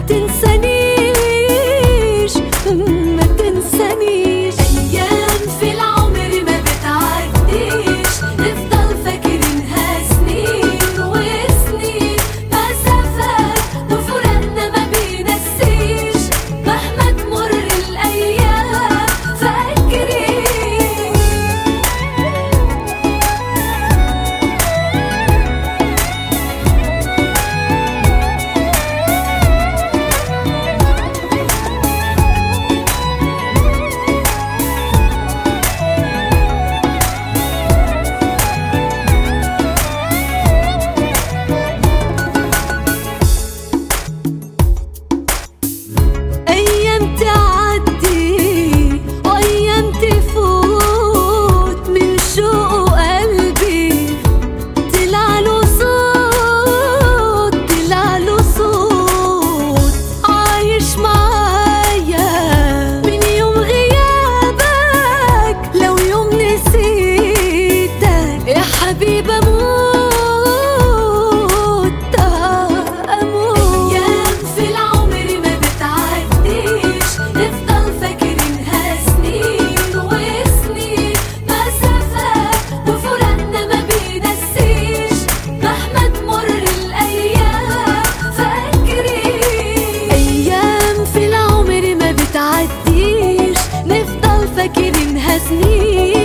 تنسانيش ما تنسانيش أيام في العمر ما بتعديش نفضل فاكرينها سنين وسنين مسافات وفراقنا ما بينسيش مهما تمر الأيام فاكرين أيام تعدي وأيام تفوت من شوق قلبي طلع له صوت طلع له صوت عايش معايا من يوم غيابك لو يوم نسيتك يا حبيبي أموت أموت أيام في العمر ما بتعديش نفضل فاكرينها سنين وسنين مسافات وفراقنا ما بينسيش مهما تمر الأيام فاكرين أيام في العمر ما بتعديش نفضل فاكرينها سنين